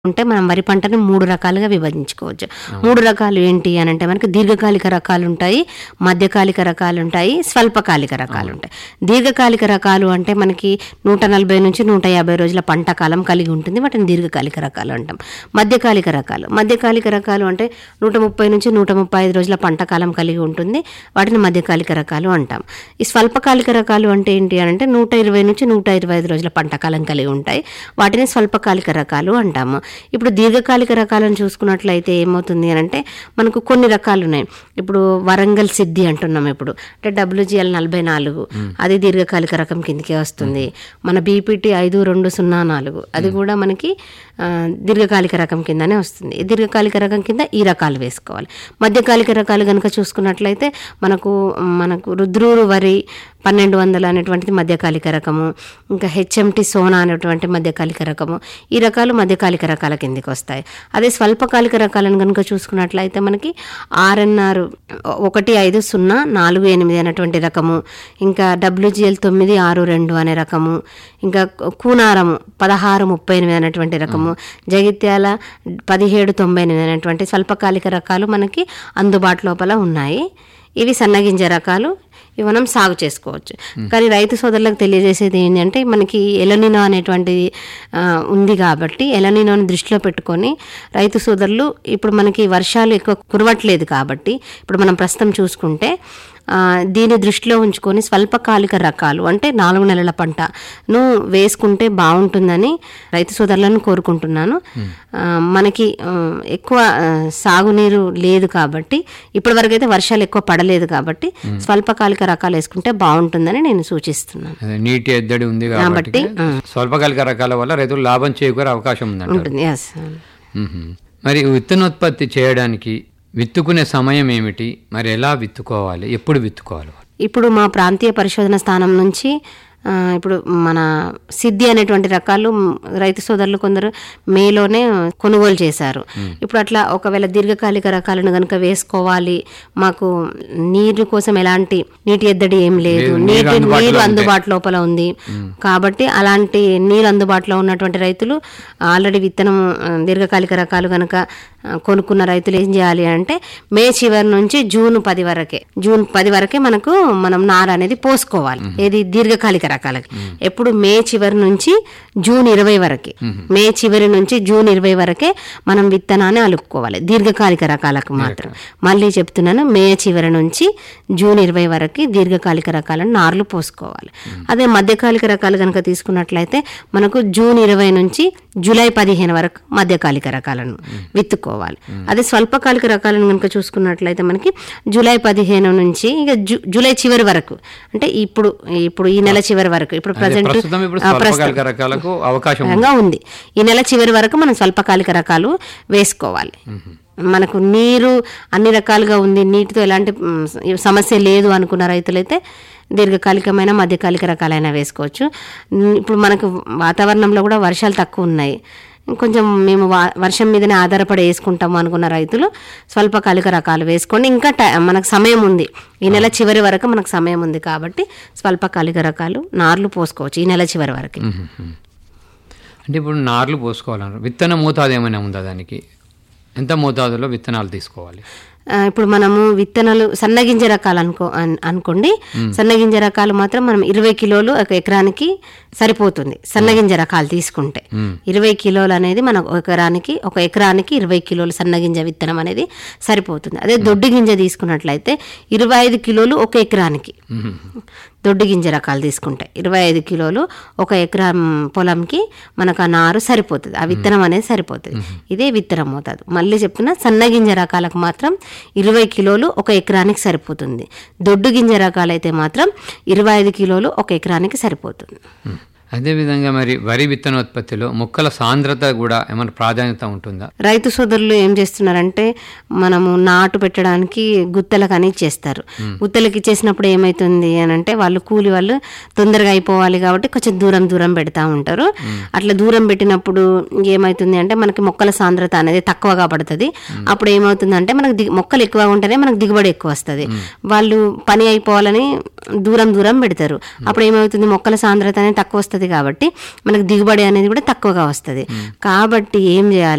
ఉంటే మనం వరి పంటని మూడు రకాలుగా విభజించుకోవచ్చు మూడు రకాలు ఏంటి అని అంటే మనకి దీర్ఘకాలిక రకాలు ఉంటాయి మధ్యకాలిక రకాలు ఉంటాయి స్వల్పకాలిక రకాలు ఉంటాయి దీర్ఘకాలిక రకాలు అంటే మనకి నూట నలభై నుంచి నూట యాభై రోజుల పంట కాలం కలిగి ఉంటుంది వాటిని దీర్ఘకాలిక రకాలు అంటాం మధ్యకాలిక రకాలు మధ్యకాలిక రకాలు అంటే నూట ముప్పై నుంచి నూట ముప్పై ఐదు రోజుల పంట కాలం కలిగి ఉంటుంది వాటిని మధ్యకాలిక రకాలు అంటాం ఈ స్వల్పకాలిక రకాలు అంటే ఏంటి అని అంటే నూట ఇరవై నుంచి నూట ఇరవై ఐదు రోజుల పంట కాలం కలిగి ఉంటాయి వాటిని స్వల్పకాలిక రకాలు అంటాము ఇప్పుడు దీర్ఘకాలిక రకాలను చూసుకున్నట్లయితే ఏమవుతుంది అని అంటే మనకు కొన్ని రకాలు ఉన్నాయి ఇప్పుడు వరంగల్ సిద్ధి అంటున్నాం ఇప్పుడు అంటే డబ్ల్యూజిఎల్ నలభై నాలుగు అది దీర్ఘకాలిక రకం కిందకే వస్తుంది మన బీపీటీ ఐదు రెండు సున్నా నాలుగు అది కూడా మనకి ఆ, దీర్ఘకాలిక రకం కిందనే వస్తుంది ఈ దీర్ఘకాలిక రకం కింద ఈ రకాలు వేసుకోవాలి మధ్యకాలిక రకాలు కనుక చూసుకున్నట్లయితే మనకు మనకు రుద్రూరు వరి పన్నెండు వందలు అనేటువంటిది మధ్యకాలిక రకము ఇంకా హెచ్ఎంటి సోనా అనేటువంటి మధ్యకాలిక రకము ఈ రకాలు మధ్యకాలిక రకాల కిందకి వస్తాయి అదే స్వల్పకాలిక రకాలను కనుక చూసుకున్నట్లయితే మనకి ఆర్ఎన్ఆర్ ఒకటి ఐదు సున్నా నాలుగు ఎనిమిది అనేటువంటి రకము ఇంకా డబ్ల్యూజిఎల్ తొమ్మిది ఆరు రెండు అనే రకము ఇంకా కూనారము పదహారు ముప్పై ఎనిమిది అనేటువంటి రకము జగిత్యాల పదిహేడు తొంభై ఎనిమిది అనేటువంటి స్వల్పకాలిక రకాలు మనకి అందుబాటు లోపల ఉన్నాయి ఇవి సన్నగింజ రకాలు ఇవి మనం సాగు చేసుకోవచ్చు కానీ రైతు సోదరులకు తెలియజేసేది ఏంటంటే మనకి ఎలనినో అనేటువంటిది ఆ, ఉంది కాబట్టి ఎలనినోని దృష్టిలో పెట్టుకొని రైతు సోదరులు ఇప్పుడు మనకి వర్షాలు ఎక్కువ కురవట్లేదు కాబట్టి ఇప్పుడు మనం ప్రస్తుతం చూసుకుంటే ఆ, దీన్ని దృష్టిలో ఉంచుకొని స్వల్పకాలిక రకాలు అంటే నాలుగు నెలల పంటను వేసుకుంటే బాగుంటుందని రైతు సోదరులను కోరుకుంటున్నాను ఆ, మనకి ఆ, ఎక్కువ ఆ, సాగునీరు లేదు కాబట్టి ఇప్పటివరకు అయితే వర్షాలు ఎక్కువ పడలేదు కాబట్టి స్వల్పకాలిక రకాలు వేసుకుంటే బాగుంటుందని నేను సూచిస్తున్నాను అదే నీటి ఎద్దడి ఉంది కాబట్టి కాబట్టి, ఆ. స్వల్పకాలిక రకాల వల్ల రైతులు లాభం చేకూరే అవకాశం ఉందంట ఉంటుంది ఎస్ మరి విత్తనోత్పత్తి చేయడానికి విత్తుకునే సమయం ఏమిటి మరి ఎలా విత్తుకోవాలి ఎప్పుడు విత్తుకోవాలి ఇప్పుడు మా ప్రాంతీయ పరిశోధన స్థానం నుంచి ఆ, ఇప్పుడు మన సిద్ధి అనేటువంటి రకాలు మ్, రైతు సోదరులు కొందరు మేలోనే కొనుగోలు చేశారు ఇప్పుడు అట్లా ఒకవేళ దీర్ఘకాలిక రకాలను కనుక వేసుకోవాలి మాకు నీరు కోసం ఎలాంటి నీటి ఎద్దడి ఏం లేదు లేదు, నీరు నీటి అందుబాటులో నీరు ఉంటే. అందుబాటు లోపల ఉంది కాబట్టి అలాంటి నీరు అందుబాటులో ఉన్నటువంటి రైతులు ఆల్రెడీ విత్తనం ఆ, దీర్ఘకాలిక రకాలు కనుక ఆ, కొనుక్కున్న రైతులు ఏం చేయాలి అంటే మే చివరి నుంచి జూన్ పది వరకే జూన్ పది వరకే మనకు మనం నార అనేది పోసుకోవాలి ఏది దీర్ఘకాలిక రకాలకి ఎప్పుడు మే చివరి నుంచి జూన్ ఇరవై వరకే మే చివరి నుంచి జూన్ ఇరవై వరకే మనం విత్తనాన్ని అలుపుకోవాలి దీర్ఘకాలిక రకాలకు మాత్రం మళ్ళీ చెప్తున్నాను మే చివరి నుంచి జూన్ ఇరవై వరకు దీర్ఘకాలిక రకాలను నార్లు పోసుకోవాలి అదే మధ్యకాలిక రకాలు కనుక తీసుకున్నట్లయితే మనకు జూన్ ఇరవై నుంచి జూలై పదిహేను వరకు మధ్యకాలిక రకాలను విత్తుకోవాలి అదే స్వల్పకాలిక రకాలను కనుక చూసుకున్నట్లయితే మనకి జూలై పదిహేను నుంచి ఇక జూ- జూలై చివరి వరకు అంటే ఇప్పుడు ఇప్పుడు ఈ నెల చివరి వరకు ఇప్పుడు ప్రజెంట్ ప్రస్తుతం ఇప్పుడు స్వల్పకాలిక రకాలకు అవకాశం ఉంది. గా ఉంది ఈ నెల చివరి వరకు మనం స్వల్పకాలిక రకాలు వేసుకోవాలి మనకు నీరు అన్ని రకాలుగా ఉంది నీటితో ఎలాంటి మ్, సమస్య లేదు అనుకున్న రైతులైతే దీర్ఘకాలికమైన మధ్యకాలిక రకాలైన వేసుకోవచ్చు మ్, ఇప్పుడు మనకు వాతావరణంలో కూడా వర్షాలు తక్కువ ఉన్నాయి కొంచెం మేము వా- వర్షం మీదనే ఆధారపడి వేసుకుంటాము అనుకున్న రైతులు స్వల్పకాలిక రకాలు వేసుకోండి ఇంకా టై- మనకు సమయం ఉంది ఈ నెల చివరి వరకు మనకు సమయం ఉంది కాబట్టి స్వల్పకాలిక రకాలు నార్లు పోసుకోవచ్చు ఈ నెల చివరి వరకు మ్మ్. అంటే ఇప్పుడు నార్లు పోసుకోవాలన్నారు విత్తన మోతాదు ఏమైనా ఉందా దానికి ఎంత మోతాదులో విత్తనాలు తీసుకోవాలి ఆ, ఇప్పుడు మనము విత్తనాలు సన్నగింజ రకాలు అనుకో అన్- అనుకోండి సన్నగింజ రకాలు మాత్రం మనం ఇరవై కిలోలు ఒక ఎకరానికి సరిపోతుంది సన్నగింజ రకాలు తీసుకుంటే ఇరవై కిలోలు అనేది మన ఒక ఎకరానికి ఒక ఎకరానికి ఇరవై కిలోలు సన్నగింజ విత్తనం అనేది సరిపోతుంది అదే దొడ్డి గింజ తీసుకున్నట్లయితే ఇరవై ఐదు కిలోలు ఒక ఎకరానికి దొడ్డి గింజ రకాలు తీసుకుంటే ఇరవై ఐదు కిలోలు ఒక ఎకరం పొలంకి మనకు ఆ నారు సరిపోతుంది ఆ విత్తనం అనేది సరిపోతుంది ఇదే విత్తనం మోతాదు మళ్ళీ చెప్తున్నా సన్న గింజ రకాలకు మాత్రం ఇరవై కిలోలు ఒక ఎకరానికి సరిపోతుంది దొడ్డు గింజ రకాలైతే మాత్రం ఇరవై ఐదు కిలోలు ఒక ఎకరానికి సరిపోతుంది మ్మ్. అదేవిధంగా మరి వరి విత్తనోత్పత్తిలో మొక్కల సాంద్రత కూడా ఏమైనా ప్రాధాన్యత ఉంటుందా రైతు సోదరులు ఏం చేస్తున్నారంటే మనము నాటు పెట్టడానికి గుత్తలకు అని ఇచ్చేస్తారు గుత్తలకు ఇచ్చేసినప్పుడు ఏమవుతుంది అని అంటే వాళ్ళు కూలి వాళ్ళు తొందరగా అయిపోవాలి కాబట్టి కొంచెం దూరం దూరం పెడతా ఉంటారు అట్లా దూరం పెట్టినప్పుడు ఏమవుతుంది అంటే మనకి మొక్కల సాంద్రత అనేది తక్కువగా పడుతుంది అప్పుడు ఏమవుతుంది అంటే మనకు దిగు- మొక్కలు ఎక్కువ ఉంటేనే మనకు దిగుబడి ఎక్కువ వస్తుంది వాళ్ళు పని అయిపోవాలని దూరం దూరం పెడతారు అప్పుడు ఏమవుతుంది మొక్కల సాంద్రత అనేది తక్కువ వస్తుంది కాబట్టి మనకు దిగుబడి అనేది కూడా తక్కువగా వస్తుంది కాబట్టి ఏం చేయాలి